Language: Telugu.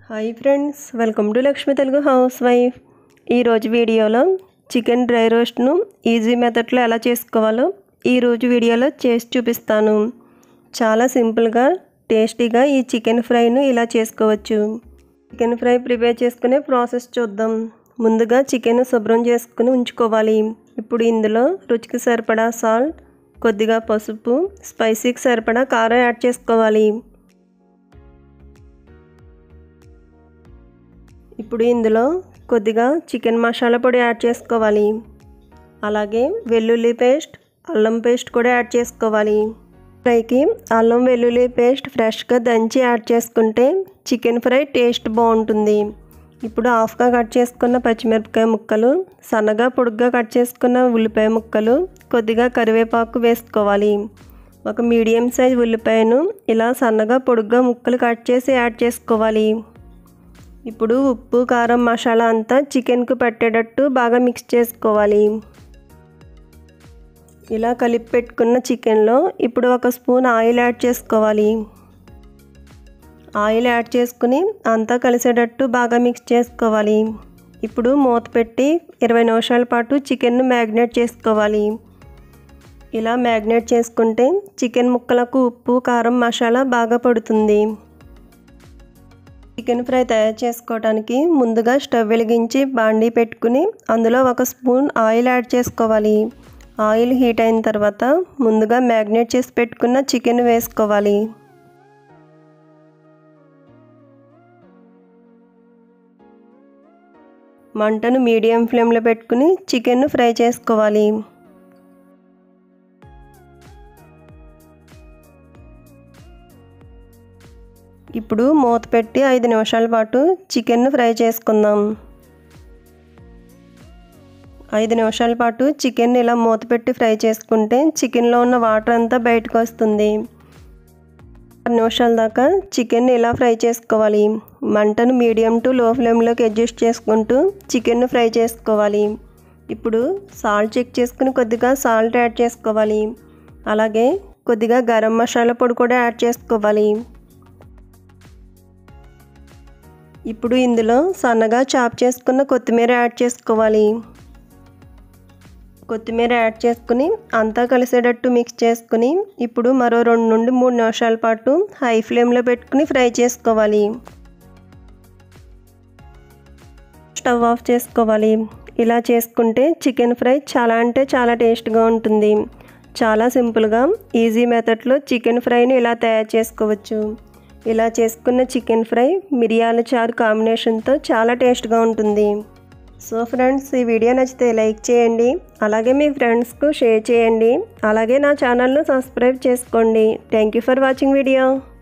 hi friends welcome to Lakshmi Telugu housewife ఈరోజు వీడియోలో చికెన్ డ్రై రోస్ట్ను ఈజీ మెథడ్లో ఎలా చేసుకోవాలో ఈరోజు వీడియోలో చేసి చూపిస్తాను చాలా సింపుల్గా టేస్టీగా ఈ చికెన్ ఫ్రైను ఇలా చేసుకోవచ్చు చికెన్ ఫ్రై ప్రిపేర్ చేసుకునే ప్రాసెస్ చూద్దాం ముందుగా చికెన్ శుభ్రం చేసుకుని ఉంచుకోవాలి ఇప్పుడు ఇందులో రుచికి సరిపడా సాల్ట్ కొద్దిగా పసుపు స్పైసీకి సరిపడా కారం యాడ్ చేసుకోవాలి ఇప్పుడు ఇందులో కొద్దిగా చికెన్ మసాలా పొడి యాడ్ చేసుకోవాలి అలాగే వెల్లుల్లి పేస్ట్ అల్లం పేస్ట్ కూడా యాడ్ చేసుకోవాలి ఫ్రైకి అల్లం వెల్లుల్లి పేస్ట్ ఫ్రెష్గా దంచి యాడ్ చేసుకుంటే చికెన్ ఫ్రై టేస్ట్ బాగుంటుంది ఇప్పుడు హాఫ్గా కట్ చేసుకున్న పచ్చిమిరపకాయ ముక్కలు సన్నగా పొడుగ్గా కట్ చేసుకున్న ఉల్లిపాయ ముక్కలు కొద్దిగా కరివేపాకు వేసుకోవాలి ఒక మీడియం సైజ్ ఉల్లిపాయను ఇలా సన్నగా పొడుగ్గా ముక్కలు కట్ చేసి యాడ్ చేసుకోవాలి ఇప్పుడు ఉప్పు కారం మసాలా అంతా చికెన్కు పట్టేటట్టు బాగా మిక్స్ చేసుకోవాలి ఇలా కలిపి పెట్టుకున్న చికెన్లో ఇప్పుడు ఒక స్పూన్ ఆయిల్ యాడ్ చేసుకోవాలి ఆయిల్ యాడ్ చేసుకుని అంతా కలిసేటట్టు బాగా మిక్స్ చేసుకోవాలి ఇప్పుడు మూత పెట్టి ఇరవై నిమిషాల పాటు చికెన్ను మ్యాగ్నేట్ చేసుకోవాలి ఇలా మ్యాగ్నేట్ చేసుకుంటే చికెన్ ముక్కలకు ఉప్పు కారం మసాలా బాగా పడుతుంది చికెన్ ఫ్రై తయారు చేసుకోవడానికి ముందుగా స్టవ్ వెలిగించి బాండీ పెట్టుకుని అందులో ఒక స్పూన్ ఆయిల్ యాడ్ చేసుకోవాలి ఆయిల్ హీట్ అయిన తర్వాత ముందుగా మ్యాగ్నేట్ చేసి పెట్టుకున్న చికెన్ వేసుకోవాలి మంటను మీడియం ఫ్లేమ్లో పెట్టుకుని చికెన్ను ఫ్రై చేసుకోవాలి ఇప్పుడు మూత పెట్టి ఐదు నిమిషాల పాటు చికెన్ను ఫ్రై చేసుకుందాం ఐదు నిమిషాల పాటు చికెన్ ఇలా మూత పెట్టి ఫ్రై చేసుకుంటే చికెన్లో ఉన్న వాటర్ అంతా బయటకు వస్తుంది ఆరు నిమిషాల దాకా చికెన్ ఇలా ఫ్రై చేసుకోవాలి మంటను మీడియం టు లో ఫ్లేమ్లోకి అడ్జస్ట్ చేసుకుంటూ చికెన్ను ఫ్రై చేసుకోవాలి ఇప్పుడు సాల్ట్ చెక్ చేసుకుని కొద్దిగా సాల్ట్ యాడ్ చేసుకోవాలి అలాగే కొద్దిగా గరం మసాలా పొడి కూడా యాడ్ చేసుకోవాలి ఇప్పుడు ఇందులో సన్నగా చాప్ చేసుకున్న కొత్తిమీర యాడ్ చేసుకోవాలి కొత్తిమీర యాడ్ చేసుకుని అంతా కలిసేటట్టు మిక్స్ చేసుకుని ఇప్పుడు మరో రెండు నుండి మూడు నిమిషాల పాటు హై ఫ్లేమ్లో పెట్టుకుని ఫ్రై చేసుకోవాలి స్టవ్ ఆఫ్ చేసుకోవాలి ఇలా చేసుకుంటే చికెన్ ఫ్రై చాలా అంటే చాలా టేస్ట్గా ఉంటుంది చాలా సింపుల్గా ఈజీ మెథడ్లో చికెన్ ఫ్రైని ఇలా తయారు చేసుకోవచ్చు ఇలా చేసుకున్న చికెన్ ఫ్రై మిరియాల చారు కాంబినేషన్తో చాలా టేస్ట్గా ఉంటుంది సో ఫ్రెండ్స్ ఈ వీడియో నచ్చితే లైక్ చేయండి అలాగే మీ ఫ్రెండ్స్కు షేర్ చేయండి అలాగే నా ఛానల్ను సబ్స్క్రైబ్ చేసుకోండి thank you for watching video